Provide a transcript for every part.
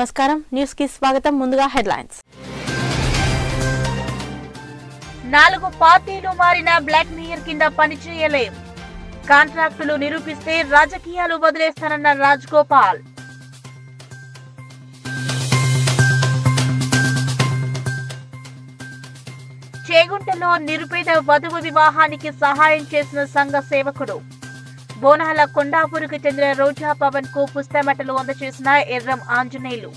నమస్కారం న్యూస్ కి స్వాగతం ముందుగా హెడ్లైన్స్ నాలుగు పార్టీలు మారిన బ్లాక్ మేయర్ కింద పనిచేయలేం కాంట్రాక్టులు నిరూపిస్తే రాజకీయాలు వదిలేస్తానన్న రాజ్ గోపాల్ చేగుంటలో నిరుపేద వధువు వివాహానికి సహాయం చేసిన సంఘ సేవకుడు బోనాల కొండాపూర్కు చెందిన రోజా పవన్ కు పుస్తమెటలు అందజేసిన ఎర్రం ఆంజనేయులు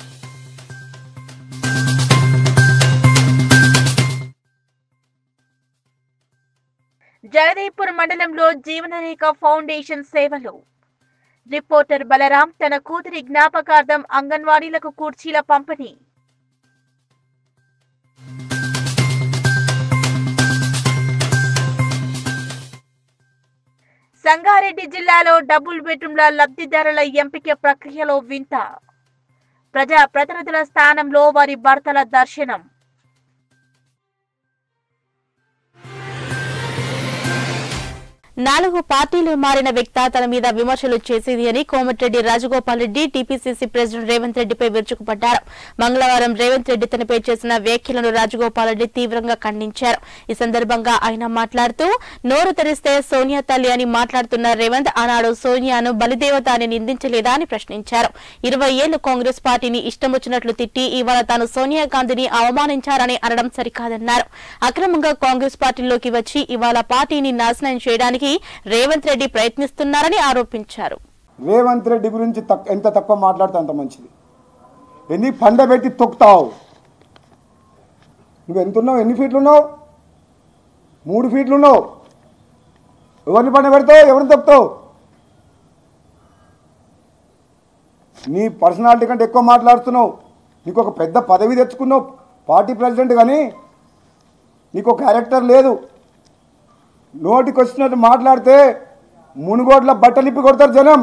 జగదేపూర్ మండలంలో జీవనరేఖ ఫౌండేషన్ సేవలు రిపోర్టర్ బలరాం తన కూతురి జ్ఞాపకార్థం అంగన్వాడీలకు కుర్చీల పంపిణీ సంగారెడ్డి జిల్లాలో డబుల్ బెడ్రూమ్ల లబ్ధిదారుల ఎంపిక ప్రక్రియలో వింత ప్రజా ప్రతినిధుల స్థానంలో వారి భర్తల దర్శనం నాలుగు పార్టీలు మారిన వ్యక్త తన మీద విమర్శలు చేసేది అని కోమటిరెడ్డి రాజగోపాల్ రెడ్డి టీపీసీసీ ప్రెసిడెంట్ రేవంత్ రెడ్డిపై విరుచుకుపడ్డారు మంగళవారం రేవంత్ రెడ్డి తనపై చేసిన వ్యాఖ్యలను రాజగోపాల్ రెడ్డి తీవ్రంగా ఖండించారు ఈ సందర్భంగా ఆయన మాట్లాడుతూ నోరు తెరిస్తే సోనియా తల్లి అని మాట్లాడుతున్న రేవంత్ ఆనాడు సోనియాను బలిదేవత అని నిందించలేదా అని ప్రశ్నించారు ఇరవై ఏళ్లు కాంగ్రెస్ పార్టీని ఇష్టం వచ్చినట్లు తిట్టి ఇవాళ తాను సోనియా గాంధీని అవమానించారని అనడం సరికాదన్నారు అక్రమంగా కాంగ్రెస్ పార్టీలోకి వచ్చి ఇవాళ పార్టీని నాశనం చేయడానికి రేవంత్ రెడ్డి ప్రయత్నిస్తున్నారని ఆరోపించారు రేవంత్ రెడ్డి గురించి తక్- ఎంత తక్కువ మాట్లాడితే అంత మంచిది ఎన్ని పండబెట్టి తొక్కుతావు నువ్వు ఎంత ఉన్నావు ఎన్ని ఫీట్లు ఉన్నావు మూడు ఫీట్లు ఉన్నావు ఎవరిని పండ పెడతావు ఎవరిని తొక్కుతావు నీ పర్సనాలిటీ కంటే ఎక్కువ మాట్లాడుతున్నావు నీకు ఒక పెద్ద పదవి తెచ్చుకున్నావు పార్టీ ప్రెసిడెంట్ కానీ నీకు ఒక క్యారెక్టర్ లేదు నోటికి వచ్చినట్టు మాట్లాడితే మునుగోడ్ల బట్టలిప్పి కొడతారు జనం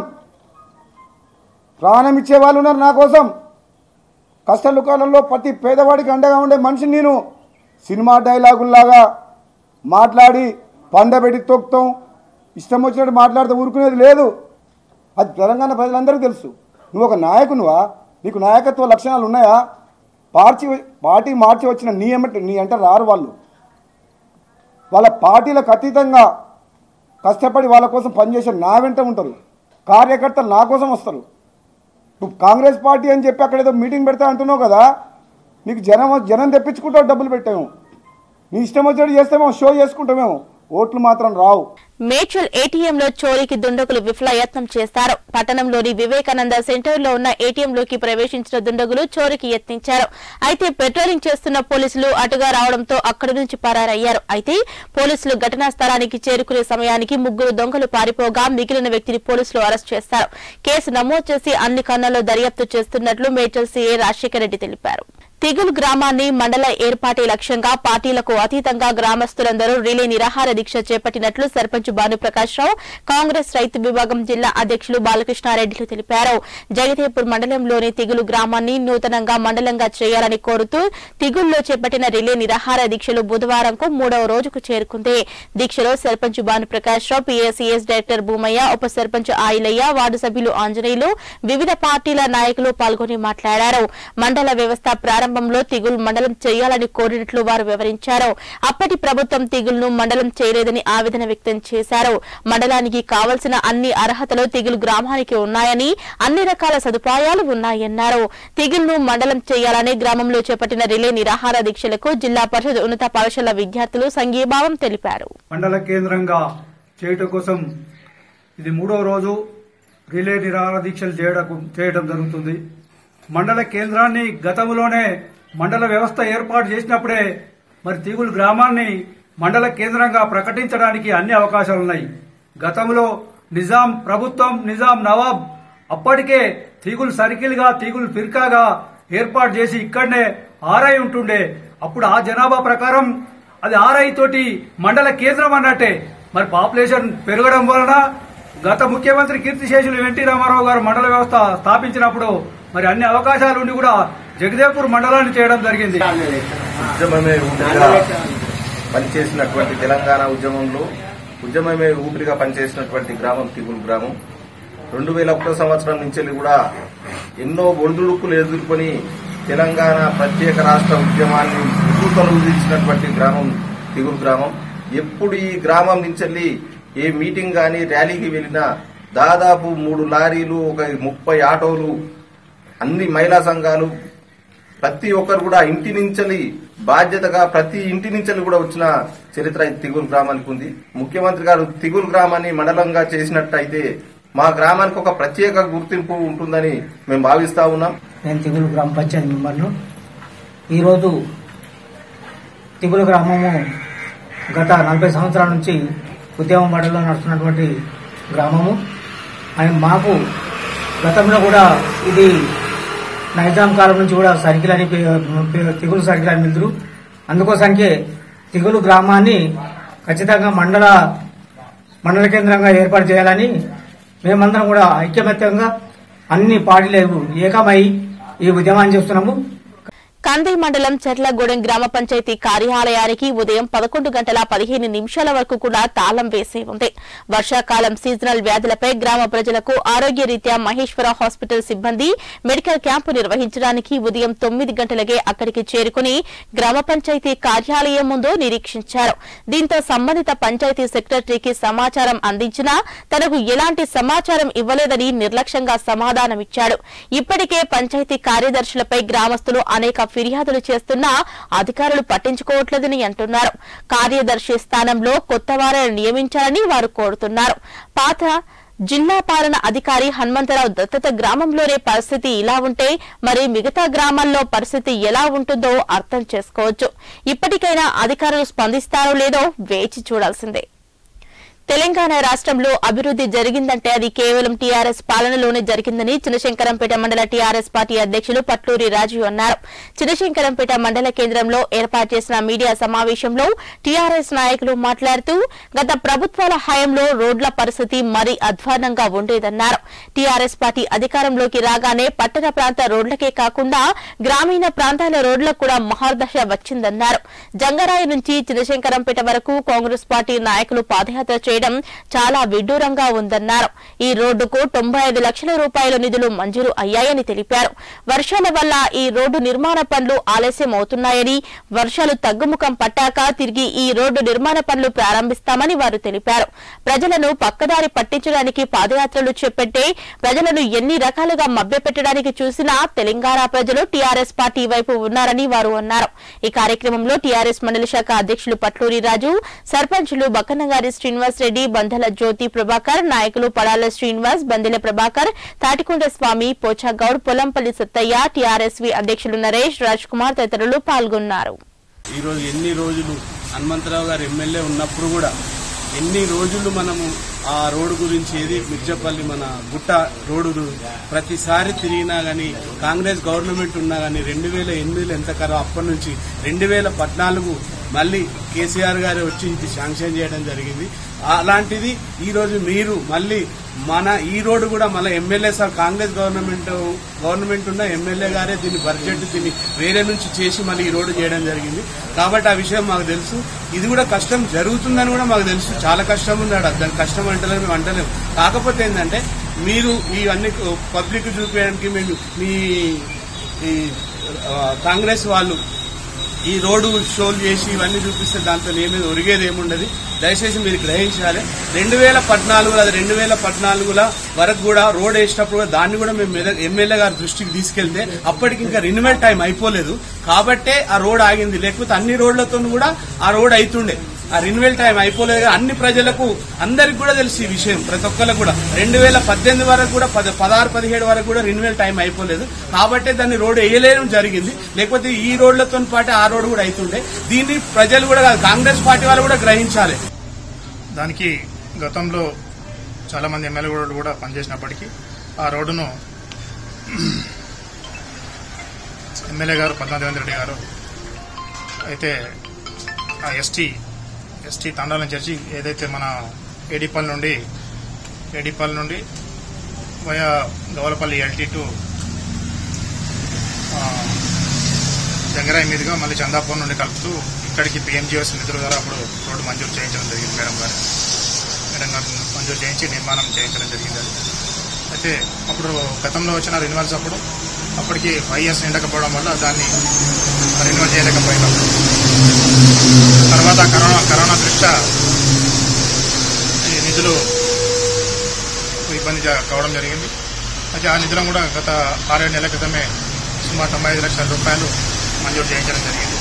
ప్రాణం ఇచ్చే వాళ్ళు ఉన్నారు నా కోసం కష్ట కాలంలో ప్రతి పేదవాడికి అండగా ఉండే మనిషి నేను సినిమా డైలాగుల్లాగా మాట్లాడి పండబెట్టి తొక్కుతాం ఇష్టం వచ్చినట్టు మాట్లాడితే ఊరుకునేది లేదు అది తెలంగాణ ప్రజలందరికీ తెలుసు నువ్వు ఒక నాయకునివా నీకు నాయకత్వ లక్షణాలు ఉన్నాయా పార్టీ పార్టీ మార్చి వచ్చిన నీ ఏమంటే నీ అంటే రారు వాళ్ళు వాళ్ళ పార్టీలకు అతీతంగా కష్టపడి వాళ్ళ కోసం పనిచేసే నా వెంట ఉంటారు కార్యకర్తలు నా కోసం వస్తారు నువ్వు కాంగ్రెస్ పార్టీ అని చెప్పి అక్కడ ఏదో మీటింగ్ పెడతా అంటున్నావు కదా నీకు జనం జనం తెప్పించుకుంటావు డబ్బులు పెట్టాము నీ ఇష్టం వచ్చేది చేస్తామేమో షో చేసుకుంటామేమో ఓట్లు మాత్రం రావు మేడ్చల్ ఏటీఎంలో చోరీకి దుండగులు విఫల యత్నం చేస్తారు పట్టణంలోని వివేకానంద సెంటర్ లో ఉన్న ఏటీఎంలోకి ప్రవేశించిన దుండగులు చోరీకి యత్నించారు అయితే పెట్రోలింగ్ చేస్తున్న పోలీసులు అటుగా రావడంతో అక్కడి నుంచి పరారయ్యారు అయితే పోలీసులు ఘటనా స్థలానికి చేరుకునే సమయానికి ముగ్గురు దొంగలు పారిపోగా మిగిలిన వ్యక్తిని పోలీసులు అరెస్ట్ చేస్తారు కేసు నమోదు చేసి అన్ని కన్నాల్లో దర్యాప్తు చేస్తున్నట్లు మేడ్చల్ సీఏ రాజశేఖర రెడ్డి తెలిపారు తిగులు గ్రామాన్ని మండల ఏర్పాటే లక్ష్యంగా పార్టీలకు అతీతంగా గ్రామస్తులందరూ రిలే నిరాహార దీక్ష చేపట్టినట్లు సర్పంచ్ భానుప్రకాష్ రావు కాంగ్రెస్ రైతు విభాగం జిల్లా అధ్యక్షులు బాలకృష్ణారెడ్డిలు తెలిపారు జగదేపూర్ మండలంలోని తిగులు గ్రామాన్ని నూతనంగా మండలంగా చేయాలని కోరుతూ తిగుల్లో చేపట్టిన రిలే నిరాహార దీక్షలు బుధవారంకు మూడవ రోజుకు చేరుకుంది దీక్షలో సర్పంచ్ భానుప్రకాష్ రావు పీఏసీఎస్ డైరెక్టర్ భూమయ్య ఉప సర్పంచ్ ఆయిలయ్య వార్డు సభ్యులు ఆంజనేయులు వివిధ పార్టీల నాయకులు పాల్గొని మాట్లాడారు మండల వ్యవస్థ ప్రారంభంలో తిగులు మండలం చేయాలని కోరినట్లు వారు వివరించారు అప్పటి ప్రభుత్వం తిగులును మండలం చేయలేదని ఆవేదన వ్యక్తం చేశారు మండలానికి కావలసిన అన్ని అర్హతలు తిగులు గ్రామానికి ఉన్నాయని అన్ని రకాల సదుపాయాలు ఉన్నాయన్నారు తిగులును మండలం చేయాలని గ్రామంలో చేపట్టిన రిలే నిరాహార దీక్షలకు జిల్లా పరిషత్ ఉన్నత పాఠశాల విద్యార్థులు సంఘీభావం తెలిపారు మండల కేంద్రంగా చేయటం కోసం ఇది మూడవ రోజు రిలే నిరాహార దీక్షలు చేయడం చేయడం జరుగుతుంది మండల కేంద్రాన్ని గతంలోనే మండల వ్యవస్థ ఏర్పాటు చేసినప్పుడే మరి తీగులు గ్రామాన్ని మండల కేంద్రంగా ప్రకటించడానికి అన్ని అవకాశాలు ఉన్నాయి గతంలో నిజాం ప్రభుత్వం నిజాం నవాబ్ అప్పటికే తీగులు సర్కిల్ గా తీగులు ఫిర్కాగా ఏర్పాటు చేసి ఇక్కడనే ఆర్ఐ ఉంటుండే అప్పుడు ఆ జనాభా ప్రకారం అది ఆర్ఐ తోటి మండల కేంద్రం అన్నట్టే మరి పాపులేషన్ పెరగడం వలన గత ముఖ్యమంత్రి కీర్తిశేషులు ఎన్టీ రామారావు గారు మండల వ్యవస్థ స్థాపించినప్పుడు మరి అన్ని అవకాశాలు ఉండి కూడా జగదేపూర్ మండలాన్ని చేయడం జరిగింది ఉద్యమమే ఊపిరిగా పనిచేసినటువంటి తెలంగాణ ఉద్యమంలో ఉద్యమమే ఊపిరిగా పనిచేసినటువంటి గ్రామం తిగులు గ్రామం రెండు వేల ఒకటో సంవత్సరం నుంచి వెళ్ళి కూడా ఎన్నో ఒడిదుడుకులు ఎదుర్కొని తెలంగాణ ప్రత్యేక రాష్ట్ర ఉద్యమాన్ని ఉద్దుతలు ఊదించినటువంటి గ్రామం తిగురు గ్రామం ఎప్పుడు ఈ గ్రామం నుంచి వెళ్ళి ఏ మీటింగ్ గాని ర్యాలీకి వెళ్ళినా దాదాపు మూడు లారీలు ఒక ముప్పై ఆటోలు అన్ని మహిళా సంఘాలు ప్రతి ఒక్కరు కూడా ఇంటి నుంచి బాధ్యతగా ప్రతి ఇంటి నుంచి కూడా వచ్చిన చరిత్ర ఈ తిగురు గ్రామానికి ఉంది ముఖ్యమంత్రి గారు తిగురు గ్రామాన్ని మండలంగా చేసినట్టయితే మా గ్రామానికి ఒక ప్రత్యేక గుర్తింపు ఉంటుందని మేము భావిస్తా ఉన్నాం నేను తిగులు గ్రామ పంచాయతీ మెంబర్ను ఈరోజు తిగులు గ్రామము గత నలభై సంవత్సరాల నుంచి ఉద్యమ మండలిలో నడుస్తున్నటువంటి గ్రామము అండ్ మాకు గతంలో కూడా ఇది నైజాం కాలం నుంచి కూడా సర్కిల్ అని పే- పే- తిగులు సర్కిల్ అని పిలుతురు అందుకోసానికే తిగులు గ్రామాన్ని ఖచ్చితంగా మండల మండల కేంద్రంగా ఏర్పాటు చేయాలని మేమందరం కూడా ఐక్యమత్యంగా అన్ని పార్టీలు ఏకమై ఈ ఉద్యమాన్ని చేస్తున్నాము కంది మండలం చెర్లగూడెం గ్రామ పంచాయతీ కార్యాలయానికి ఉదయం పదకొండు గంటల పదిహేను నిమిషాల వరకు కూడా తాళం వేసి ఉంది వర్షాకాలం సీజనల్ వ్యాధులపై గ్రామ ప్రజలకు ఆరోగ్య రీత్యా మహేశ్వర హాస్పిటల్ సిబ్బంది మెడికల్ క్యాంపు నిర్వహించడానికి ఉదయం తొమ్మిది గంటలకే అక్కడికి చేరుకుని గ్రామ పంచాయతీ కార్యాలయం ముందు నిరీక్షించారు దీంతో సంబంధిత పంచాయతీ సెక్రటరీకి సమాచారం అందించినా తనకు ఎలాంటి సమాచారం ఇవ్వలేదని నిర్లక్ష్యంగా సమాధానమిచ్చాడు ఇప్పటికే పంచాయతీ కార్యదర్శులపై గ్రామస్తులు అనేక ఫిర్యాదులు చేస్తున్నా అధికారులు పట్టించుకోవట్లేదని అంటున్నారు కార్యదర్శి స్థానంలో కొత్త వారిని నియమించాలని వారు కోరుతున్నారు పాత జిల్లా పాలన అధికారి హనుమంతరావు దత్తత గ్రామంలోనే పరిస్థితి ఇలా ఉంటే మరి మిగతా గ్రామాల్లో పరిస్థితి ఎలా ఉంటుందో అర్థం చేసుకోవచ్చు ఇప్పటికైనా అధికారులు స్పందిస్తారో లేదో వేచి చూడాల్సిందే తెలంగాణ రాష్ట్రంలో అభివృద్ది జరిగిందంటే అది కేవలం టీఆర్ఎస్ పాలనలోనే జరిగిందని చినశంకరంపేట మండల టీఆర్ఎస్ పార్టీ అధ్యక్షులు పట్లూరి రాజు అన్నారు చినశంకరంపేట మండల కేంద్రంలో ఏర్పాటు చేసిన మీడియా సమావేశంలో టీఆర్ఎస్ నాయకులు మాట్లాడుతూ గత ప్రభుత్వాల హయాంలో రోడ్ల పరిస్థితి మరీ అధ్వానంగా ఉండేదన్నారు టీఆర్ఎస్ పార్టీ అధికారంలోకి రాగానే పట్టణ ప్రాంత రోడ్లకే కాకుండా గ్రామీణ ప్రాంతాల రోడ్లకు కూడా మహర్దశ వచ్చిందన్నారు జంగరాయి నుంచి చినశంకరంపేట వరకు కాంగ్రెస్ పార్టీ నాయకులు పాదయాత్ర చేయడం చాలా విడ్డూరంగా ఉందన్నారు ఈ రోడ్డుకు తొంభై ఐదు లక్షల రూపాయల నిధులు మంజూరు అయ్యాయని తెలిపారు వర్షాల వల్ల ఈ రోడ్డు నిర్మాణ పనులు ఆలస్యం అవుతున్నాయని వర్షాలు తగ్గుముఖం పట్టాక తిరిగి ఈ రోడ్డు నిర్మాణ పనులు ప్రారంభిస్తామని వారు తెలిపారు ప్రజలను పక్కదారి పట్టించడానికి పాదయాత్రలు చేపట్టే ప్రజలను ఎన్ని రకాలుగా మభ్యపెట్టడానికి చూసినా తెలంగాణ ప్రజలు టీఆర్ఎస్ పార్టీ వైపు ఉన్నారని వారు అన్నారు ఈ కార్యక్రమంలో టీఆర్ఎస్ మండలి శాఖ అధ్యక్షులు పట్లూరి రాజు సర్పంచులు బక్కనగారి శ్రీనివాస్ రెడ్డి బంధల జ్యోతి ప్రభాకర్ నాయకులు పడాల శ్రీనివాస్ బందెల ప్రభాకర్ తాటికొండ స్వామి పోచాగౌడ్ పొలంపల్లి సత్తయ్య టీఆర్ఎస్వి అధ్యక్షులు నరేష్ రాజ్ కుమార్ తదితరులు పాల్గొన్నారు ఈరోజు ఎన్ని రోజులు హనుమంతరావు గారు ఎమ్మెల్యే ఉన్నప్పుడు కూడా ఎన్ని రోజులు మనము ఆ రోడ్డు గురించి ఏది మిర్జపల్లి మన గుట్ట రోడ్డు ప్రతిసారి తిరిగినా గానీ కాంగ్రెస్ గవర్నమెంట్ ఉన్నా గానీ రెండు వేల ఎనిమిదిలో ఎంత కరో అప్పటి నుంచి రెండు వేల పద్నాలుగు మళ్ళీ కేసీఆర్ గారు వచ్చి ఇది శాంక్షన్ చేయడం జరిగింది అలాంటిది ఈ రోజు మీరు మళ్ళీ మన ఈ రోడ్డు కూడా మళ్ళీ MLA sir Congress government government ఉన్న ఎమ్మెల్యే గారే దీన్ని బడ్జెట్ దీన్ని వేరే నుంచి చేసి మళ్ళీ ఈ రోడ్డు చేయడం జరిగింది కాబట్టి ఆ విషయం మాకు తెలుసు ఇది కూడా కష్టం జరుగుతుందని కూడా మాకు తెలుసు చాలా కష్టం ఉంది ఆడ దాని కష్టం అంటలేదు మేము అంటలేము కాకపోతే ఏంటంటే మీరు ఇవన్నీ పబ్లిక్ చూపించడానికి మేము మీ ఈ ఆ, కాంగ్రెస్ వాళ్ళు ఈ రోడ్డు షోలు చేసి ఇవన్నీ చూపిస్తే దాంతో ఏమీ ఒరిగేది ఏముండదు దయచేసి మీరు గ్రహించాలి రెండు వేల పద్నాలుగులో అది రెండు వేల పద్నాలుగుల వరకు కూడా రోడ్ వేసినప్పుడు కూడా దాన్ని కూడా మేము మెద- ఎమ్మెల్యే గారి దృష్టికి తీసుకెళ్తే అప్పటికి ఇంకా రినివల్ టైం అయిపోలేదు కాబట్టే ఆ రోడ్ ఆగింది లేకపోతే అన్ని రోడ్లతో కూడా ఆ రోడ్ అవుతుండే ఆ రినివల్ టైం అయిపోలేదు కదా, అన్ని ప్రజలకు అందరికి కూడా తెలుసు ఈ విషయం ప్రతి ఒక్కరికి కూడా రెండు వేల పద్దెనిమిది వరకు కూడా పద- పదహారు పదిహేడు వరకు కూడా రినివల్ టైం అయిపోలేదు కాబట్టే దాన్ని రోడ్ వేయలేడం జరిగింది లేకపోతే ఈ రోడ్లతో పాటు ఆ రోడ్ కూడా అవుతుండే దీన్ని ప్రజలు కూడా కాదు, కాంగ్రెస్ పార్టీ వాళ్ళు కూడా గ్రహించాలి దానికి గతంలో చాలా మంది ఎమ్మెల్యే కూడా కూడా పనిచేసినప్పటికీ ఆ రోడ్డును ఎమ్మెల్యే గారు పద్మాదేవేంద్ర రెడ్డి గారు అయితే ఆ ఎస్టీ ఎస్టీ తండాలను చేర్చి ఏదైతే మన ఏడిపల్లి నుండి ఏడిపల్లి నుండి వయా గవలపల్లి ఎల్టీ టు ఆ, జంగరాయి మీదుగా మళ్ళీ చందాపూర్ నుండి కలుపుతూ ఇక్కడికి పిఎంజిఎస్ నిధుల ద్వారా అప్పుడు రోడ్డు మంజూరు చేయించడం జరిగింది మేడం గారు మేడం గారు మంజూరు చేయించి నిర్మాణం చేయించడం జరిగింది అది అయితే అప్పుడు గతంలో వచ్చిన రెన్యువల్స్ అప్పుడు అప్పటికి ఫైవ్ ఇయర్స్ నిండకపోవడం వల్ల దాన్ని రెన్యువల్ చేయలేకపోయినాం తర్వాత కరోనా కరోనా దృష్ట్యా ఈ నిధులు ఇబ్బంది జ- కావడం జరిగింది అయితే ఆ నిధులను కూడా గత ఆరేడు నెలల క్రితమే సుమారు తొంభై ఐదు లక్షల రూపాయలు మంజూరు చేయించడం జరిగింది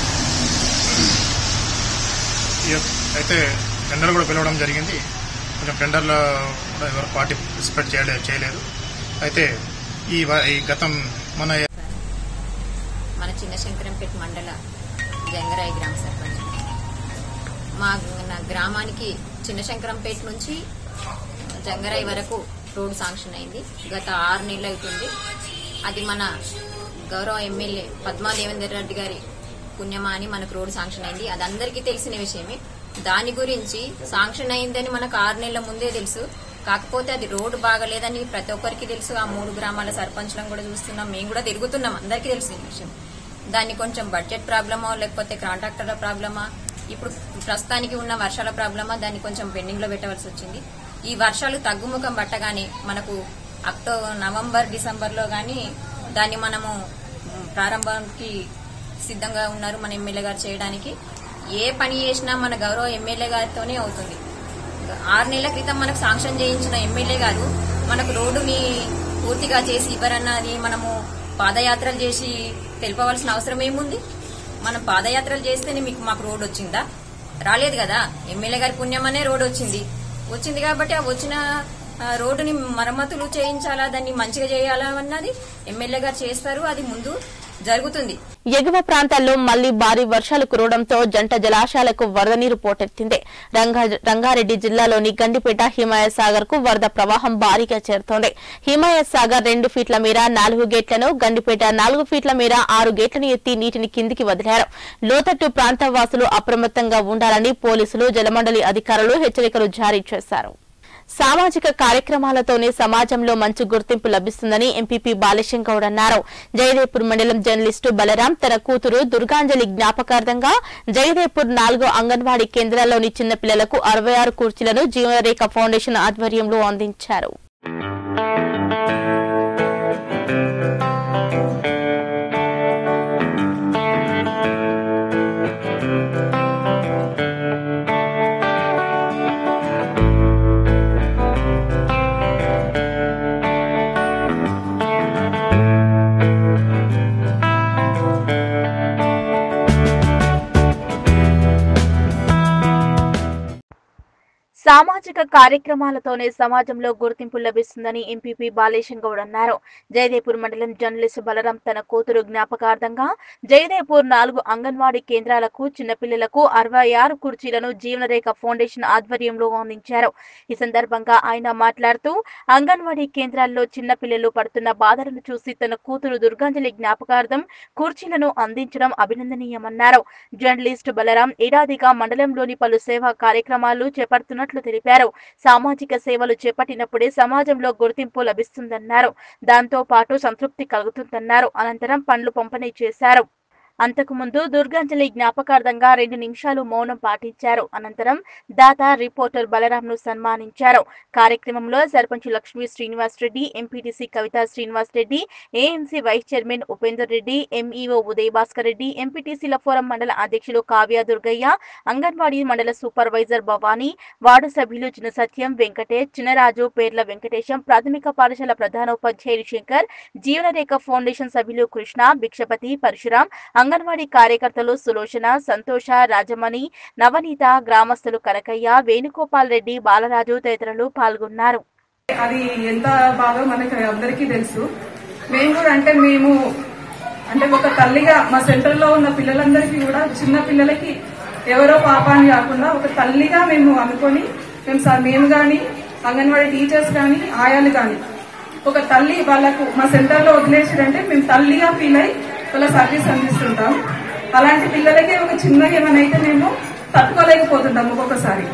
ఈ- అయితే టెండర్ కూడా పిలవడం జరిగింది కొంచెం టెండర్లో కూడా ఎవరు పార్టిసిపేట్ చేయలే చేయలేదు అయితే ఈ వ- ఈ గతం మన మన చిన్న శంకరంపేట మండల జంగరాయి గ్రామ సర్పంచ్ మా నా గ్రామానికి చిన్న శంకరంపేట నుంచి జంగరాయి వరకు రోడ్ శాంక్షన్ అయింది గత ఆరు నెలలు అవుతుంది అది మన గౌరవ ఎమ్మెల్యే పద్మా దేవేందర్ రెడ్డి గారి పుణ్యమా అని మనకు రోడ్ శాంక్షన్ అయింది అది అందరికీ తెలిసిన విషయమే దాని గురించి శాంక్షన్ అయిందని మనకు ఆరు నెలల ముందే తెలుసు కాకపోతే అది రోడ్డు బాగలేదని ప్రతి ఒక్కరికి తెలుసు ఆ మూడు గ్రామాల సర్పంచ్లను కూడా చూస్తున్నాం మేము కూడా తిరుగుతున్నాం అందరికీ తెలిసిన విషయం దాన్ని కొంచెం బడ్జెట్ ప్రాబ్లమా లేకపోతే కాంట్రాక్టర్ల ప్రాబ్లమా ఇప్పుడు ప్రస్తుతానికి ఉన్న వర్షాల ప్రాబ్లమా దాన్ని కొంచెం పెండింగ్ లో పెట్టవలసి వచ్చింది ఈ వర్షాలు తగ్గుముఖం పట్టగానే మనకు అక్టోబర్ నవంబర్ డిసెంబర్ లో గాని దాన్ని మనము ఉమ్, ప్రారంభానికి సిద్ధంగా ఉన్నారు మన ఎమ్మెల్యే గారు చేయడానికి ఏ పని చేసినా మన గౌరవ ఎమ్మెల్యే గారితోనే అవుతుంది ఆరు నెలల క్రితం మనకు శాంక్షన్ చేయించిన ఎమ్మెల్యే గారు మనకు రోడ్డుని పూర్తిగా చేసి ఇవ్వరన్నది మనము పాదయాత్రలు చేసి తెలుపవలసిన అవసరం ఏముంది మనం పాదయాత్రలు చేస్తేనే మీకు మాకు రోడ్ వచ్చిందా రాలేదు కదా ఎమ్మెల్యే గారి పుణ్యమనే రోడ్ వచ్చింది వచ్చింది కాబట్టి ఆ వచ్చిన ఆ, రోడ్డుని మరమ్మతులు చేయించాలా దాన్ని మంచిగా చేయాలా అన్నది ఎమ్మెల్యే గారు చేస్తారు అది ముందు జరుగుతుంది ఎగువ ప్రాంతాల్లో మళ్లీ భారీ వర్షాలు కురవడంతో జంట జలాశయాలకు వరద నీరు పోటెత్తింది రంగా- రంగారెడ్డి జిల్లాలోని గండిపేట హిమాయత్ సాగర్ కు వరద ప్రవాహం భారీగా చేరుతోంది హిమాయత్ సాగర్ రెండు ఫీట్ల మేర నాలుగు గేట్లను గండిపేట నాలుగు ఫీట్ల మేర ఆరు గేట్లను ఎత్తి నీటిని కిందికి వదిలారు లోతట్టు ప్రాంత వాసులు అప్రమత్తంగా ఉండాలని పోలీసులు జలమండలి అధికారులు హెచ్చరికలు జారీ చేశారు సామాజిక కార్యక్రమాలతోనే సమాజంలో మంచి గుర్తింపు లభిస్తుందని ఎంపీపీ బాలశం గౌడ్ అన్నారు జయదేపూర్ మండలం జర్నలిస్టు బలరాం తన కూతురు దుర్గాంజలి జ్ఞాపకార్థంగా జయదేపూర్ నాలుగో అంగన్వాడీ కేంద్రాల్లోని చిన్నపిల్లలకు అరవై ఆరు కుర్చీలను జీవనరేఖ ఫౌండేషన్ ఆధ్వర్యంలో అందించారు సామాజిక కార్యక్రమాలతోనే సమాజంలో గుర్తింపు లభిస్తుందని ఎంపీపీ బాలేశం గౌడ్ అన్నారు జయదేపూర్ మండలం జర్నలిస్ట్ బలరాం తన కూతురు జ్ఞాపకార్థంగా జయదేపూర్ నాలుగు అంగన్వాడీ కేంద్రాలకు చిన్నపిల్లలకు అరవై ఆరు కుర్చీలను జీవనరేఖ ఫౌండేషన్ ఆధ్వర్యంలో అందించారు ఈ సందర్భంగా ఆయన మాట్లాడుతూ అంగన్వాడీ కేంద్రాల్లో చిన్నపిల్లలు పడుతున్న బాధలను చూసి తన కూతురు దుర్గాంజలి జ్ఞాపకార్థం కుర్చీలను అందించడం అభినందనీయమన్నారు జర్నలిస్ట్ బలరాం ఏడాదిగా మండలంలోని పలు సేవా కార్యక్రమాలు చేపడుతున్నట్లు తెలిపారు సామాజిక సేవలు చేపట్టినప్పుడే సమాజంలో గుర్తింపు లభిస్తుందన్నారు దాంతో పాటు సంతృప్తి కలుగుతుందన్నారు అనంతరం పండ్లు పంపిణీ చేశారు అంతకుముందు దుర్గాంజలి జ్ఞాపకార్థంగా రెండు నిమిషాలు మౌనం పాటించారు అనంతరం దాత రిపోర్టర్ బలరాంను సన్మానించారు కార్యక్రమంలో sarpanch Lakshmi Srinivas Reddy MPTC Kavitha Srinivas Reddy AMC vice chairman Upender Reddy MEO Uday Bhaskar Reddy ఎంపీటీసీల ఫోరం మండల అధ్యక్షులు కావ్య దుర్గయ్య అంగన్వాడీ మండల సూపర్వైజర్ భవానీ వార్డు సభ్యులు చిన్న సత్యం వెంకటేష్ చిన్నరాజు పేర్ల వెంకటేశం ప్రాథమిక పాఠశాల ప్రధానోపాధ్యాయులు శంకర్ జీవనరేఖ ఫౌండేషన్ సభ్యులు కృష్ణ భిక్షపతి పరశురాం అంగన్వాడీ కార్యకర్తలు సులోచన సంతోష రాజమణి నవనీత గ్రామస్తులు కనకయ్య వేణుగోపాల్ రెడ్డి బాలరాజు తదితరులు పాల్గొన్నారు అది ఎంత బాగా మనకి అందరికీ తెలుసు మేము కూడా అంటే మేము అంటే ఒక తల్లిగా మా సెంటర్ లో ఉన్న పిల్లలందరికీ కూడా చిన్న పిల్లలకి ఎవరో పాప అని కాకుండా ఒక తల్లిగా మేము అనుకొని మేము సార్ మేము గాని అంగన్వాడీ టీచర్స్ గాని ఆయాలు గాని ఒక తల్లి వాళ్ళకు మా సెంటర్ లో వదిలేసారంటే మేము తల్లిగా ఫీల్ అయి వాళ్ళ సర్వీస్ అందిస్తుంటాం అలాంటి పిల్లలకి ఒక చిన్నగా ఏమైనా అయితే మేము తట్టుకోలేకపోతుంటాం ఒక్కొక్కసారి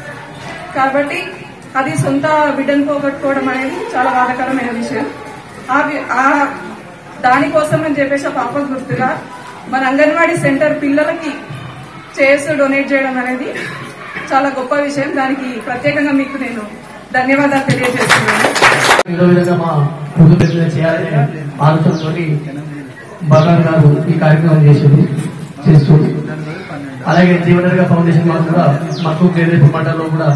కాబట్టి అది సొంత బిడ్డను పోగొట్టుకోవడం అనేది చాలా బాధాకరమైన విషయం ఆ వి- ఆ దానికోసం అని చెప్పేసి ఆ పాప గుర్తుగా మన అంగన్వాడీ సెంటర్ పిల్లలకి చైర్స్ డొనేట్ చేయడం అనేది చాలా గొప్ప విషయం దానికి ప్రత్యేకంగా మీకు నేను ధన్యవాదాలు తెలియజేస్తున్నాను ఏదో విధంగా మా ముందు పెద్దగా చేయాలనే ఆలోచనతోటి బలరాం గారు ఈ కార్యక్రమం చేసింది చేస్తూ అలాగే జీవనరేఖ ఫౌండేషన్ వాళ్ళు కూడా మాకు పేదరిక మండలంలో కూడా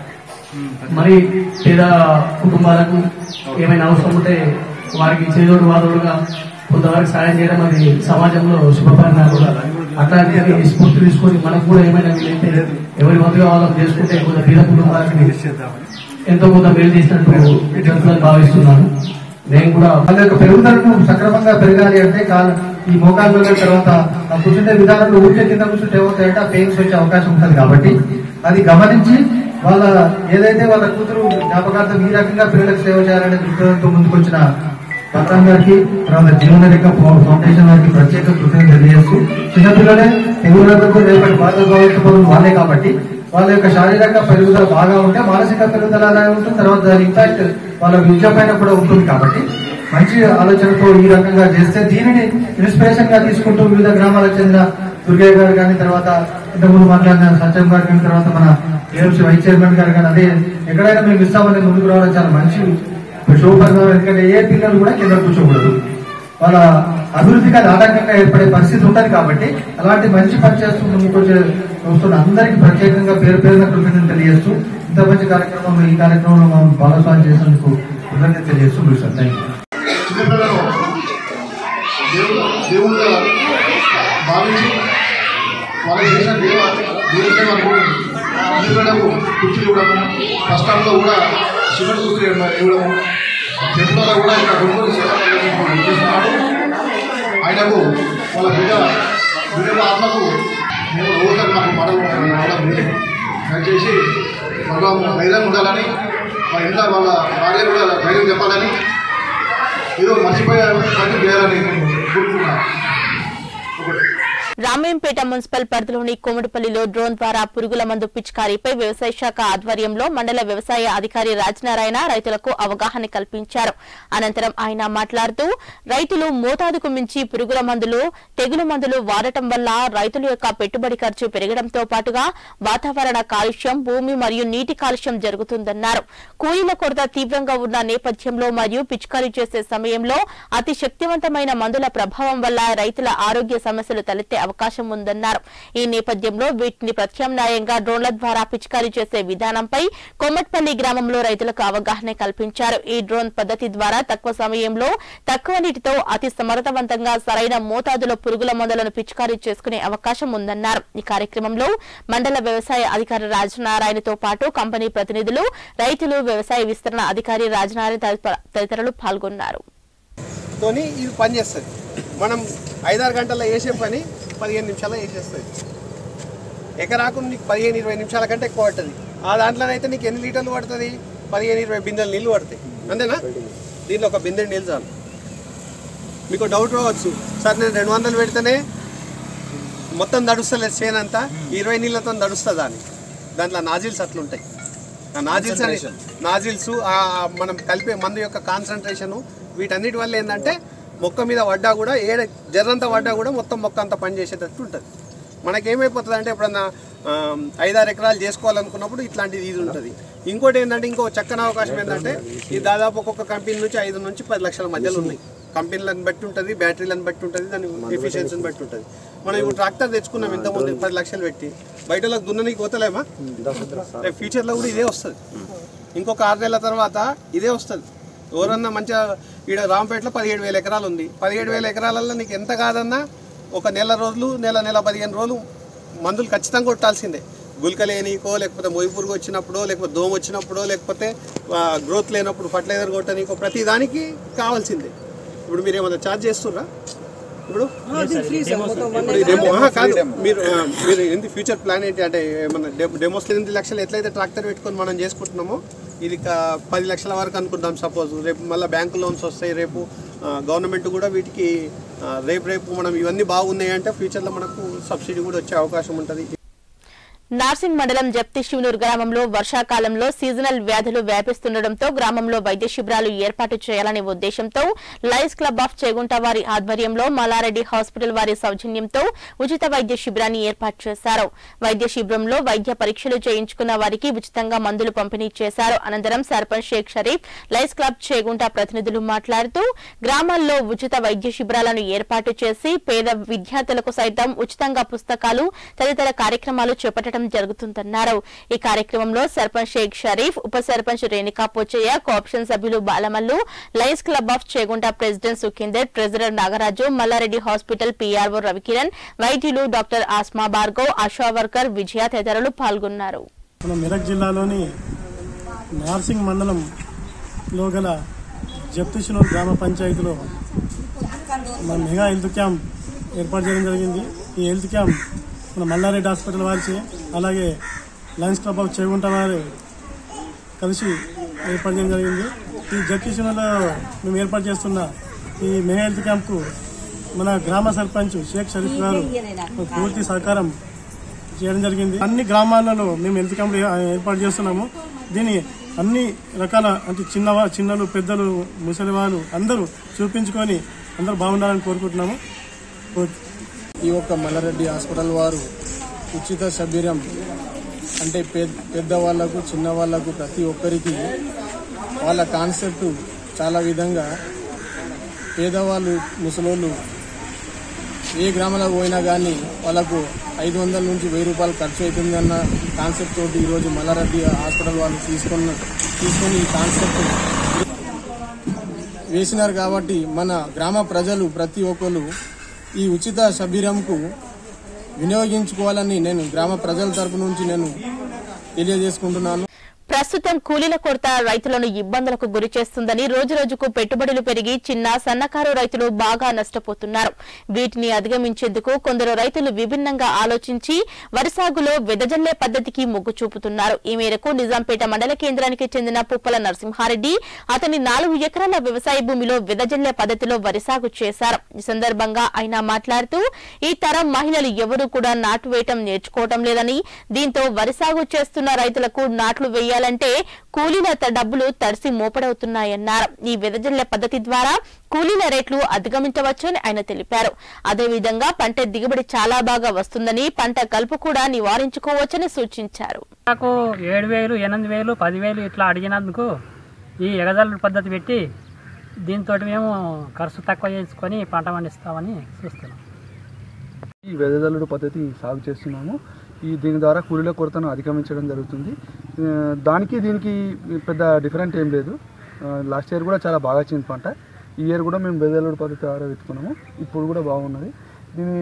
మరి పేద కుటుంబాలకు ఏమైనా అవసరం ఉంటే వారికి చేదోడు వాదోడుగా కొంతవరకు సాయం చేయడం అది సమాజంలో శుభపరిణామం కూడా అట్లాంటివి స్ఫూర్తి తీసుకొని మనకు కూడా ఏమైనా వీలైతే ఎవరి వంతుగా వాళ్ళని చేసుకుంటే కొంత పేద కుటుంబాలకి ఎంతో కొంత మేలు చేసినట్టు జరుగుతుందని భావిస్తున్నాను నేను కూడా వాళ్ళ యొక్క పెరుగుదలను సక్రమంగా పెరగాలి అంటే కాలు ఈ మోకాళ్ళ వల్ల తర్వాత ఆ కూర్చుంటే విధానంలో ఊరికే కింద కూర్చుంటే ఏమవుతాయంటే ఆ పెయిన్స్ వచ్చే అవకాశం ఉంటుంది కాబట్టి అది గమనించి వాళ్ళ ఏదైతే వాళ్ళ కూతురు జ్ఞాపకార్థం ఈ రకంగా పిల్లలకు సేవ చేయాలనే దృక్పథంతో ముందుకొచ్చిన పట్నం గారికి తర్వాత జీవన రేఖ ఫౌండేషన్ వారికి ప్రత్యేక కృతజ్ఞత తెలియజేస్తూ చిన్నపిల్లలే తెగులకు రేపటి భారత భవిష్యత్తు వాళ్ళే కాబట్టి వాళ్ళ యొక్క శారీరక పెరుగుదల బాగా ఉంటే మానసిక పెరుగుదల అలాగే ఉంటుంది తర్వాత దాని ఇంపాక్ట్ వాళ్ళ విద్య పైన కూడా ఉంటుంది కాబట్టి మంచి ఆలోచనతో ఈ రకంగా చేస్తే దీనిని ఇన్స్పిరేషన్ గా తీసుకుంటూ వివిధ గ్రామాలకు చెందిన దుర్గయ్య గారు కానీ తర్వాత ఇంతకుముందు మాట్లాడిన సత్యం గారు కానీ తర్వాత మన ఏఎంసీ వైస్ చైర్మన్ గారు కానీ అదే ఎక్కడైనా మేము ఇస్తామని ముందుకు రావడం చాలా మంచి శుభపరిణామం ఎందుకంటే ఏ పిల్లలు కూడా కింద కూర్చోకూడదు వాళ్ళ అభివృద్ధికి అది ఆటంకంగా ఏర్పడే పరిస్థితి ఉంటుంది కాబట్టి అలాంటి మంచి పని చేస్తూ ముందుకు వచ్చే వస్తున్న అందరికీ ప్రత్యేకంగా పేరు పేరున కృతజ్ఞత తెలియజేస్తూ ఇంత మంచి కార్యక్రమంలో ఈ కార్యక్రమంలో మనం భాగస్వామ్యం చేసినందుకు కృతజ్ఞత తెలియజేస్తూ ముగిస్తాను థ్యాంక్ యూ చిన్నపిల్లలు దేవుడు దేవుడుగా భావించి వాళ్ళు చేసిన దేవ దేవుడే మనకు చిన్నపిల్లలకు కుర్చీలు ఇవ్వడము కష్టాల్లో కూడా సిమెంట్ కుర్చీలు ఇవ్వడము చెట్లలో కూడా ఇక్కడ కొనుగోలు చేస్తున్నాడు ఆయనకు వాళ్ళ బిడ్డ బిడ్డల ఆత్మకు నేను రోజు నాకు పడవ రావడం లేదు దయచేసి భగవాన్ ధైర్యం ఉండాలని మా ఇంట్లో వాళ్ళ భార్య కూడా ధైర్యం చెప్పాలని ఏదో మర్చిపోయే పని చేయాలని నేను కోరుకుంటున్నాను ఒకటి రామేంపేట మున్సిపల్ పరిధిలోని కోమటిపల్లిలో డ్రోన్ ద్వారా పురుగుల మందు పిచికారీపై వ్యవసాయ శాఖ ఆధ్వర్యంలో మండల వ్యవసాయ అధికారి రాజనారాయణ రైతులకు అవగాహన కల్పించారు అనంతరం ఆయన మాట్లాడుతూ రైతులు మోతాదుకు మించి పురుగుల మందులు తెగులు మందులు వాడటం వల్ల రైతుల యొక్క పెట్టుబడి ఖర్చు పెరగడంతో పాటుగా వాతావరణ కాలుష్యం భూమి మరియు నీటి కాలుష్యం జరుగుతుందన్నారు కూలీల కొరత తీవ్రంగా ఉన్న నేపథ్యంలో మరియు పిచికారీ చేసే సమయంలో అతి శక్తివంతమైన మందుల ప్రభావం వల్ల రైతుల ఆరోగ్య సమస్యలు తలెత్తే అవకాశం ఉందన్నారు ఈ నేపథ్యంలో వీటిని ప్రత్యామ్నాయంగా డ్రోన్ల ద్వారా పిచికారీ చేసే విధానంపై కొమ్మట్పల్లి గ్రామంలో రైతులకు అవగాహన కల్పించారు ఈ డ్రోన్ పద్ధతి ద్వారా తక్కువ సమయంలో తక్కువ నీటితో అతి సమర్థవంతంగా సరైన మోతాదులో పురుగుల మందులను పిచికారీ చేసుకునే అవకాశం ఉందన్నారు ఈ కార్యక్రమంలో మండల వ్యవసాయ అధికారి రాజనారాయణతో పాటు కంపెనీ ప్రతినిధులు రైతులు వ్యవసాయ విస్తరణ అధికారి రాజనారాయణ తదితర- తదితరులు పాల్గొన్నారు తోని ఇది పని చేస్తుంది మనం ఐదారు గంటల్లో వేసే పని పదిహేను నిమిషాల్లో వేసేస్తుంది ఎకరాకు నీకు పదిహేను ఇరవై నిమిషాల కంటే ఎక్కువ పడుతుంది ఆ దాంట్లోనైతే నీకు ఎన్ని లీటర్లు పడుతుంది పదిహేను ఇరవై బిందెలు నీళ్ళు పడతాయి అంతేనా దీనిలో ఒక బిందె నీళ్ళు చాలు మీకు డౌట్ రావచ్చు సార్ నేను రెండు వందలు పెడితేనే మొత్తం నడుస్తలేదు చేను అంతా ఇరవై నీళ్ళతో నడుస్తుందా అని దాంట్లో నాజిల్స్ అట్లుంటాయి ఆ నాజిల్స్ అని నాజిల్స్ ఆ మనం కలిపే మందు యొక్క కాన్సన్ట్రేషను వీటన్నిటి వల్ల ఏంటంటే మొక్క మీద పడ్డా కూడా ఏడ జర్రంతా పడ్డా కూడా మొత్తం మొక్క అంతా పని చేసేటట్టు ఉంటుంది మనకేమైపోతుంది అంటే ఎప్పుడన్నా ఆ, ఐదారు ఎకరాలు చేసుకోవాలనుకున్నప్పుడు ఇట్లాంటిది ఇది ఉంటుంది ఇంకోటి ఏంటంటే ఇంకో చక్కని అవకాశం ఏంటంటే ఇది దాదాపు ఒక్కొక్క కంపెనీ నుంచి ఐదు నుంచి పది లక్షల మధ్యలో ఉన్నాయి కంపెనీలను బట్టి ఉంటుంది బ్యాటరీలను బట్టి ఉంటుంది దాని ఎఫిషియన్సీని బట్టి ఉంటుంది మనం ఇప్పుడు ట్రాక్టర్ తెచ్చుకున్నాం ఇంతకుముందు పది లక్షలు పెట్టి బయట వాళ్ళకి దున్ననికి పోతలేమా రేపు ఫ్యూచర్లో కూడా ఇదే వస్తుంది ఇంకొక ఆరు నెలల తర్వాత ఇదే వస్తుంది ఎవరన్నా మంచిగా ఈడ రాంపేటలో పదిహేడు వేల ఎకరాలు ఉంది పదిహేడు వేల ఎకరాలలో నీకు ఎంత కాదన్నా ఒక నెల రోజులు నెల నెల పదిహేను రోజులు మందులు ఖచ్చితంగా కొట్టాల్సిందే గుల్కలేనికో లేకపోతే మొయ్యి పురుగు వచ్చినప్పుడో లేకపోతే దోమ వచ్చినప్పుడో లేకపోతే గ్రోత్ లేనప్పుడు ఫర్టిలైజర్ కొట్టనీకో ప్రతి దానికి కావాల్సిందే ఇప్పుడు మీరు ఏమైనా ఛార్జ్ చేస్తుర్రా ఇప్పుడు ఇప్పుడు ఈ డెమో ఆహా, కాదు మీరు ఆ, మీరు ఏంటి ఫ్యూచర్ ప్లాన్ ఏంటి అంటే ఏమన్నా డెమోస్ ఎనిమిది లక్షలు ఎట్లయితే ట్రాక్టర్ పెట్టుకొని మనం చేసుకుంటున్నామో ఇది కా- పది లక్షల వరకు అనుకుందాం సపోజ్ రేపు మళ్ళీ బ్యాంకు లోన్స్ వస్తాయి రేపు గవర్నమెంట్ కూడా వీటికి ఆ, రేపు రేపు మనం ఇవన్నీ బాగున్నాయి అంటే ఫ్యూచర్లో మనకు సబ్సిడీ కూడా వచ్చే అవకాశం ఉంటుంది నార్సింగ్ మండలం జప్తిశివనూరు గ్రామంలో వర్షాకాలంలో సీజనల్ వ్యాధులు వ్యాపిస్తుండటంతో గ్రామంలో వైద్య శిబిరాలు ఏర్పాటు చేయాలనే ఉద్దేశంతో లయన్స్ క్లబ్ ఆఫ్ చేగుంట వారి ఆధ్వర్యంలో మల్లారెడ్డి హాస్పిటల్ వారి సౌజన్యంతో ఉచిత వైద్య శిబిరాన్ని ఏర్పాటు చేశారు వైద్య శిబిరంలో వైద్య పరీక్షలు చేయించుకున్న వారికి ఉచితంగా మందులు పంపిణీ చేశారు అనంతరం సర్పంచ్ షేక్ షరీఫ్ లయన్స్ క్లబ్ చేగుంట ప్రతినిధులు మాట్లాడుతూ గ్రామాల్లో ఉచిత వైద్య శిబిరాలను ఏర్పాటు చేసి పేద విద్యార్థులకు సైతం ఉచితంగా పుస్తకాలు తదితర కార్యక్రమాలు చేపట్టడం జరుగుతుందన్నారు ఈ కార్యక్రమంలో సర్పంచ్ షేక్ షరీఫ్ ఉప సర్పంచ్ రేణుకా పోచయ్య కోఆప్షన్ సభ్యులు Balamallu Lions Club of Chegunta president Sukhinder treasurer Nagaraju Mallareddy hospital PRO Ravikiran వైద్యులు డాక్టర్ ఆస్మా భార్గవ్ ఆశా వర్కర్ విజయ తదితరులు పాల్గొన్నారు మన మెదక్ జిల్లాలోని నార్సింగ్ మండలంలో గల జప్తిషనూరు గ్రామ పంచాయతీలో మన మెగా హెల్త్ క్యాంప్ ఏర్పాటు చేయడం జరిగింది ఈ హెల్త్ క్యాంప్ మన మల్లారెడ్డి హాస్పిటల్ వారిచే అలాగే లయన్స్ క్లబ్ ఆఫ్ చేగుంట వారు కలిసి ఏర్పాటు చేయడం జరిగింది ఈ జప్తిషనూరులో మేము ఏర్పాటు చేస్తున్న ఈ మెగా హెల్త్ క్యాంప్కు మన గ్రామ సర్పంచ్ షేక్ షరీఫ్ గారు పూర్తి సహకారం చేయడం జరిగింది అన్ని గ్రామాలలో మేము హెల్త్ క్యాంప్ ఏర్పాటు చేస్తున్నాము దీని అన్ని రకాల అంటే చిన్నవా చిన్నలు పెద్దలు ముసలి వాళ్ళు అందరూ చూపించుకొని అందరూ బాగుండాలని కోరుకుంటున్నాము ఈ ఒక్క మల్లారెడ్డి హాస్పిటల్ వారు ఉచిత శబిరం అంటే పెద్ద పెద్దవాళ్లకు చిన్నవాళ్లకు ప్రతి ఒక్కరికి వాళ్ళ కాన్సెప్ట్ చాలా విధంగా పేదవాళ్ళు ముసలోళ్ళు ఏ గ్రామంలో పోయినా కానీ వాళ్ళకు ఐదు వందల నుంచి వెయ్యి రూపాయలు ఖర్చు అవుతుందన్న కాన్సెప్ట్ తోటి ఈరోజు మల్లారెడ్డి హాస్పిటల్ వాళ్ళు తీసుకున్న తీసుకొని ఈ కాన్సెప్ట్ వేసినారు కాబట్టి మన గ్రామ ప్రజలు ప్రతి ఒక్కరు ఈ ఉచిత శబిరంకు వినియోగించుకోవాలని నేను గ్రామ ప్రజల తరపు నుంచి నేను తెలియజేసుకుంటున్నాను ప్రస్తుతం కూలీల కొరత రైతులను ఇబ్బందులకు గురి చేస్తుందని రోజు రోజుకు పెట్టుబడులు పెరిగి చిన్న సన్నకారు రైతులు బాగా నష్టపోతున్నారు వీటిని అధిగమించేందుకు కొందరు రైతులు విభిన్నంగా ఆలోచించి వరి సాగులో వెదజల్లే పద్ధతికి మొగ్గు చూపుతున్నారు ఈ మేరకు నిజాంపేట మండల కేంద్రానికి చెందిన పుప్పల నరసింహారెడ్డి అతని నాలుగు ఎకరాల వ్యవసాయ భూమిలో వెదజల్లే పద్ధతిలో వరి సాగు చేశారు ఈ సందర్భంగా ఆయన మాట్లాడుతూ ఈ తరం మహిళలు ఎవరూ కూడా నాటు వేయటం నేర్చుకోవటం లేదని దీంతో వరి సాగు చేస్తున్న రైతులకు నాట్లు వేయాలంటే కూలీల త- డబ్బులు తడిసి మోపడవుతున్నాయన్నారు ఈ వెదజల్లే పద్ధతి ద్వారా కూలీల రేట్లు అధిగమించవచ్చని ఆయన తెలిపారు అదేవిధంగా పంట దిగుబడి చాలా బాగా వస్తుందని పంట కలుపు కూడా నివారించుకోవచ్చని సూచించారు నాకు ఏడు వేలు ఎనిమిది వేలు పదివేలు ఇట్లా అడిగినందుకు ఈ ఎగజల్లు పద్ధతి పెట్టి దీంతో మేము ఖర్చు తక్కువ చేసుకొని పంట పండిస్తామని చూస్తున్నాం ఈ వెదజల్లుడు పద్ధతి సాగు చేస్తున్నాము ఈ దీని ద్వారా కూలీల కొరతను అధిగమించడం జరుగుతుంది ఆ, దానికి దీనికి పెద్ద డిఫరెంట్ ఏం లేదు లాస్ట్ ఇయర్ కూడా చాలా బాగా వచ్చింది పంట ఈ ఇయర్ కూడా మేము వెదజల్లుడు పద్ధతి ద్వారా వెతుకున్నాము ఇప్పుడు కూడా బాగున్నది దీని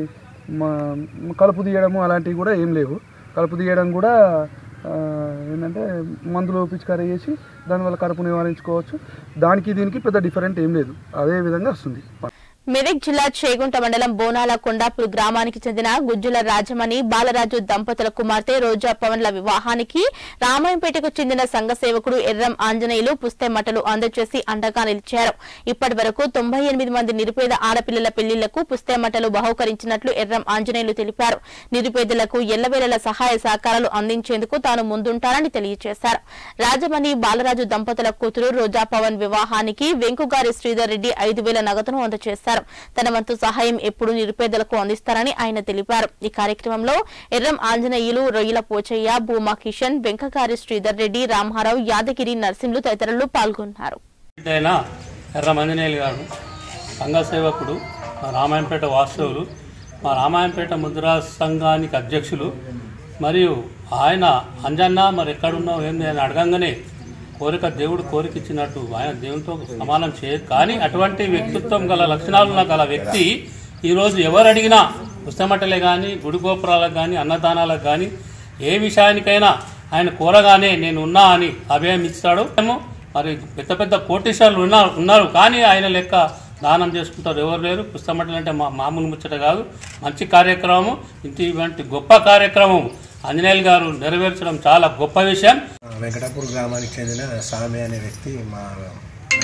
మా కలుపు తీయడము అలాంటివి కూడా ఏం లేవు కలుపు తీయడం కూడా ఆ, ఏంటంటే మందులు పిచికారీ చేసి దానివల్ల కలుపు నివారించుకోవచ్చు దానికి దీనికి పెద్ద డిఫరెంట్ ఏం లేదు అదే విధంగా వస్తుంది మెదక్ జిల్లా చేగుంట మండలం బోనాల కొండాపూర్ గ్రామానికి చెందిన గుజ్జుల రాజమణి బాలరాజు దంపతుల కుమార్తె రోజా పవన్ల వివాహానికి రామాయంపేటకు చెందిన సంఘ సేవకుడు ఎర్రం ఆంజనేయులు పుస్తెమటలు అందజేసి అండగా నిలిచారు ఇప్పటి వరకు తొంభై ఎనిమిది మంది నిరుపేద ఆడపిల్లల పెళ్లిళ్లకు పుస్తెమటలు బహుకరించినట్లు ఎర్రం ఆంజనేయులు తెలిపారు నిరుపేదలకు ఎల్లవేళల సహాయ సహకారాలు అందించేందుకు తాను ముందుంటానని తెలియజేశారు రాజమణి బాలరాజు దంపతుల కూతురు రోజా పవన్ వివాహానికి వెంకుగారి శ్రీధర్ రెడ్డి ఐదు వేల నగదును అందజేశారు తన వంతు సహాయం ఎప్పుడూ నిరుపేదలకు అందిస్తారని ఆయన తెలిపారు ఈ కార్యక్రమంలో ఎర్రం ఆంజనేయులు రొయ్యల పోచయ్య భూమా కిషన్ వెంకగారి శ్రీధర్ రెడ్డి రామారావు యాదగిరి నర్సింలు తదితరులు పాల్గొన్నారు అయిన ఎర్ర మంజనేయులు గారు సంఘ సేవకుడు మా రామాయంపేట వాస్తవులు మా రామాయంపేట ముద్రా సంఘానికి అధ్యక్షులు మరియు ఆయన అంజన్న మరి ఎక్కడున్నావు ఏంది అని అడగంగానే కోరిక దేవుడు కోరిక ఇచ్చినట్టు ఆయన దేవునితో సమానం చేయ కానీ అటువంటి వ్యక్తిత్వం గల లక్షణాలున్న గల వ్యక్తి ఈరోజు ఎవరు అడిగినా పుస్తమట్టలే కానీ గుడి గోపురాలకు కానీ అన్నదానాలకు కానీ ఏ విషయానికైనా ఆయన కోరగానే నేను ఉన్నా అని అభయం ఇస్తాడు ఏమో మరి పెద్ద పెద్ద కోటీశ్వరులు ఉన్నారు ఉన్నారు కానీ ఆయన లెక్క దానం చేసుకుంటారు ఎవరు లేరు పుస్తమట్టలు అంటే మా మామూలు ముచ్చట కాదు మంచి కార్యక్రమం ఇంటి వంటి గొప్ప కార్యక్రమం ఆంజనేయులు గారు నెరవేర్చడం చాలా గొప్ప విషయం వెంకటాపూర్ గ్రామానికి చెందిన స్వామి అనే వ్యక్తి మా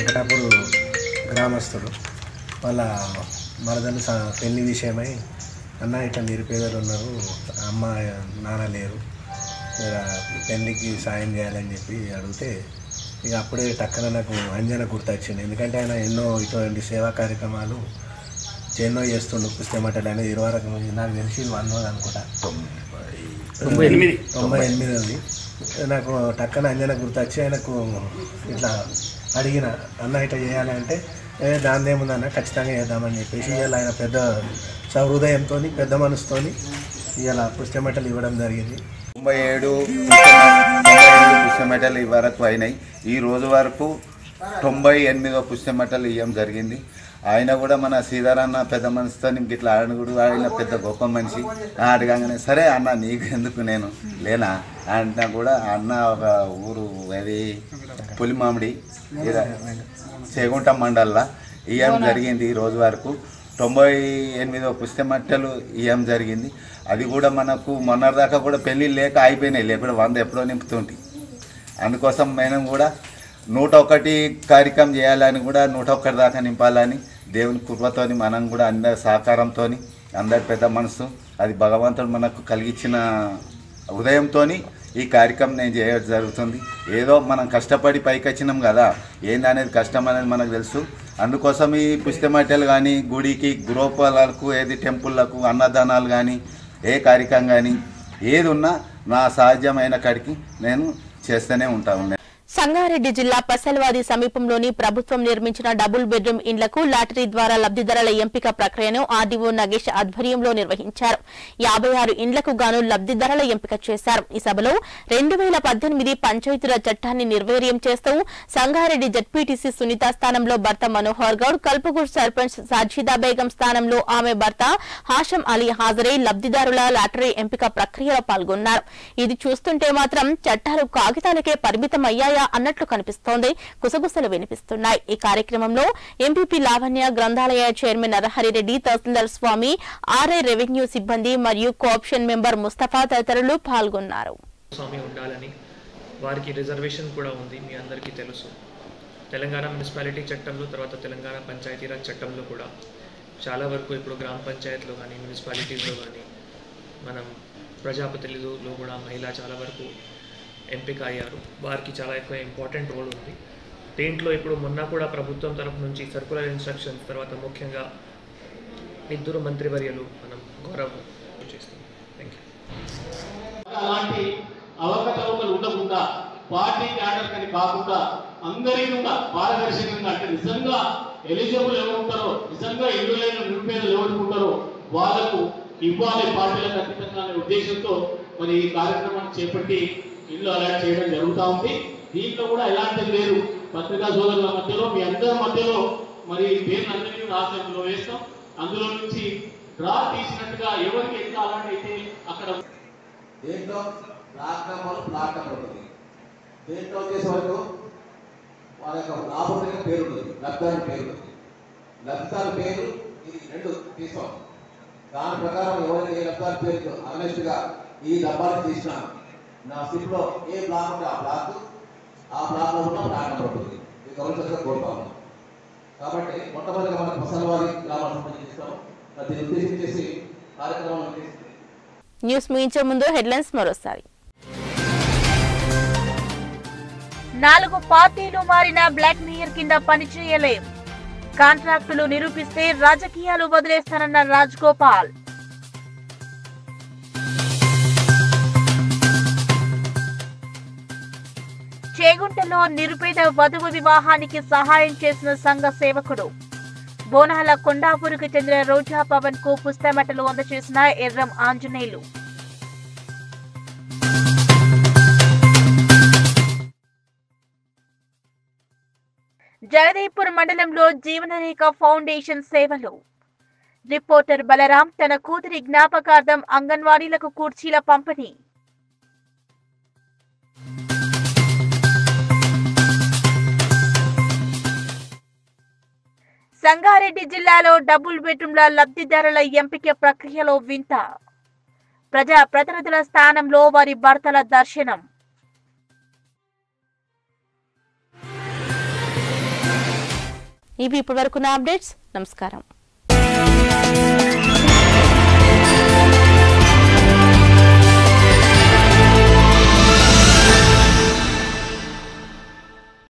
వెంకటాపూర్ గ్రామస్తుడు వాళ్ళ మరదలు స- పెళ్లి విషయమై అన్న ఇట్లా నిరుపేదలు ఉన్నారు అమ్మ నాన్న లేరు జర పెళ్ళికి సాయం చేయాలని చెప్పి అడిగితే ఇక అప్పుడే టక్కన నాకు అంజన గుర్తొచ్చింది ఎందుకంటే ఆయన ఎన్నో ఇటువంటి సేవా కార్యక్రమాలు ఎన్నో చేస్తుండు పుస్తమటలు అనేది ఇరవై రకం నాకు తెలిసి వంద అనుకుంటా తొంభై ఎనిమిది. తొంభై ఎనిమిది ఉంది నాకు టక్కన అంజన గుర్తొచ్చి ఆయనకు ఇట్లా అడిగిన అన్న ఇట్లా చేయాలంటే ఏ దాని ఏముందన్న ఖచ్చితంగా చేద్దామని చెప్పేసి ఇవాళ ఆయన పెద్ద సహృదయంతో పెద్ద మనసుతోని ఇవాళ పుస్తమటలు ఇవ్వడం జరిగింది తొంభై ఏడు తొంభై ఏడు పుస్తమెటలు ఈ వరకు అయినాయి ఈ రోజు వరకు తొంభై ఎనిమిదో పుస్తమెటలు ఇవ్వడం జరిగింది ఆయన కూడా మన సీతారాన్న పెద్ద మనసుతో ఇట్లా అడుగుడు ఆయన పెద్ద గొప్ప మనిషి ఆ అడగంగానే సరే అన్న నీకు ఎందుకు నేను లేనా అంటే కూడా అన్న ఒక ఊరు అది పులిమామిడి ఈడ చేగుంట మండల్లో ఇవ్వడం జరిగింది ఈ రోజు వరకు తొంభై ఎనిమిదో పుస్తమట్టలు ఇవ్వడం జరిగింది అది కూడా మనకు మొన్నటిదాకా కూడా పెళ్ళి లేక అయిపోయినాయి లేకుండా వంద ఎప్పుడో నింపుతుంటి అందుకోసం మేము కూడా నూట ఒకటి కార్యక్రమం చేయాలని కూడా నూట ఒక్కటి దాకా నింపాలని దేవుని కృపతోని మనం కూడా అందరి సహకారంతో అందరి పెద్ద మనసు అది భగవంతుడు మనకు కలిగించిన హృదయంతో ఈ కార్యక్రమం నేను చేయడం జరుగుతుంది ఏదో మనం కష్టపడి పైకి వచ్చినాం కదా ఏందనేది కష్టం అనేది మనకు తెలుసు అందుకోసం ఈ పుస్తమట్టెలు కానీ గుడికి గృహపాలకు ఏది టెంపుల్లకు అన్నదానాలు కానీ ఏ కార్యక్రమం కానీ ఏది ఉన్నా నా సహజమైన కాడికి నేను చేస్తూనే ఉంటాను సంగారెడ్డి జిల్లా పసల్వాది సమీపంలోని ప్రభుత్వం నిర్మించిన డబుల్ బెడ్రూమ్ ఇండ్లకు లాటరీ ద్వారా లబ్దిదారుల ఎంపిక ప్రక్రియను ఆర్డీఓ నగేష్ ఆధ్వర్యంలో నిర్వహించారు యాభై ఆరు ఇండ్లకు గాను లబ్దిదారుల ఎంపిక చేశారు ఈ సభలో రెండు వేల పద్దెనిమిది పంచాయతీల చట్టాన్ని నిర్వీర్యం చేస్తూ సంగారెడ్డి జడ్పీటీసీ సునీత స్థానంలో భర్త మనోహర్ గౌడ్ కల్పగూడ్ సర్పంచ్ సాజిదా బేగం స్థానంలో ఆమె భర్త హాషం అలీ హాజరై లబ్దిదారుల లాటరీ ఎంపిక ప్రక్రియలో పాల్గొన్నారు ఇది చూస్తుంటే మాత్రం చట్టాలు కాగితాలకే పరిమితమయ్యాయా అన్నట్లు కనిపిస్తోంది గుసగుసలు వినిపిస్తున్నాయి ఈ కార్యక్రమంలో ఎంపీపీ లావణ్య గ్రంథాలయ chairman Naraharireddy tahsildar Swamy RI revenue సిబ్బంది మరియు కోఆప్షన్ మెంబర్ ముస్తఫా తదితరులు పాల్గొన్నారు స్వామి ఉండాలని వారికి రిజర్వేషన్ కూడా ఉంది మీ అందరికీ తెలుసు తెలంగాణ మున్సిపాలిటీ చట్టంలో తర్వాత తెలంగాణ పంచాయతీరాజ్ చట్టంలో కూడా చాలా వరకు ఇప్పుడు గ్రామ పంచాయతీలో కానీ మున్సిపాలిటీస్లో కానీ మనం ప్రజాప్రతినిధులు కూడా మహిళ చాలా వరకు ఎంపిక అయ్యారు వారికి చాలా ఎక్కువ ఇంపార్టెంట్ రోల్ ఉంది దీంట్లో ఇప్పుడు మొన్న కూడా ప్రభుత్వం తరపు నుంచి సర్కులర్ ఇన్స్ట్రక్షన్స్ తర్వాత ముఖ్యంగా ఇద్దరు మంత్రివర్యులు మనం గౌరవం చేస్తాం థ్యాంక్ యూ అలాంటి అవకతవకలు ఉండకుండా పార్టీ క్యాడర్ అని కాకుండా అందరికీ కూడా పారదర్శకంగా అంటే నిజంగా ఎలిజిబుల్ ఎవరు ఉంటారో నిజంగా ఇల్లు లేని నిరుపేదలు ఎవరు ఉంటారో వాళ్ళకు ఇవ్వాలి పార్టీలకు అతీతంగా అనే ఉద్దేశంతో మరి ఈ కార్యక్రమాన్ని చేపట్టి ఇల్లు అలాట్ చేయడం జరుగుతూ ఉంది దీంట్లో కూడా ఎలాంటిది లేదు పత్రికా సోదరుల మధ్యలో మీ అందరి మధ్యలో మరి పేర్లు అందరినీ రాసి అందులో వేస్తాం అందులో నుంచి డ్రా తీసినట్టుగా ఎవరికి ఎంత అలాంటి అయితే అక్కడ దేంట్లో ప్లాట్ నెంబర్ ప్లాట్ నెంబర్ ఉంటుంది దేంట్లో వచ్చేసే వరకు వాళ్ళ యొక్క లాభం దగ్గర పేరు ఉంటుంది లబ్ధారి పేరు ఉంటుంది లబ్ధారి పేరు ఇది రెండు తీసుకోం దాని ప్రకారం ఎవరైతే ఏ లబ్ధారి పేరు అనలిస్ట్ గా ఈ డబ్బాని తీసిన నా స్లిప్ లో ఏ బ్లాక్ ఉంటే ఆ బ్లాక్ ఆ బ్లాక్ లో ఉన్న ప్లాట్ నెంబర్ ఉంటుంది ఇది గమనించాల్సిన కోరుతా ఉన్నాం కాబట్టి మొట్టమొదటిగా మనం ముసలివారి గ్రామాల సంబంధించి ఇస్తాం దీన్ని ఉద్దేశించేసి కార్యక్రమాలను ఉద్దేశించి న్యూస్ ముగించే ముందు హెడ్లైన్స్ మరోసారి నాలుగు పార్టీలు మారిన బ్లాక్ మేయర్ కింద పనిచేయలేం కాంట్రాక్టులు నిరూపిస్తే రాజకీయాలు వదిలేస్తానన్న రాజ్ గోపాల్ చేగుంటలో నిరుపేద వధువు వివాహానికి సహాయం చేసిన సంఘ సేవకుడు బోనాల కొండాపూర్కు చెందిన రోజా పవన్ కు పుస్తమటలు అందజేసిన ఎర్రం ఆంజనేయులు జగదేపూర్ మండలంలో జీవనరేఖ ఫౌండేషన్ సేవలు రిపోర్టర్ బలరాం తన కూతురి జ్ఞాపకార్థం అంగన్వాడీలకు కుర్చీల పంపిణీ సంగారెడ్డి జిల్లాలో డబుల్ బెడ్రూమ్ల లబ్ధిదారుల ఎంపిక ప్రక్రియలో వింత ప్రజా ప్రతినిధుల స్థానంలో వారి భర్తల దర్శనం ఇవి ఇప్పటివరకు నా అప్డేట్స్ నమస్కారం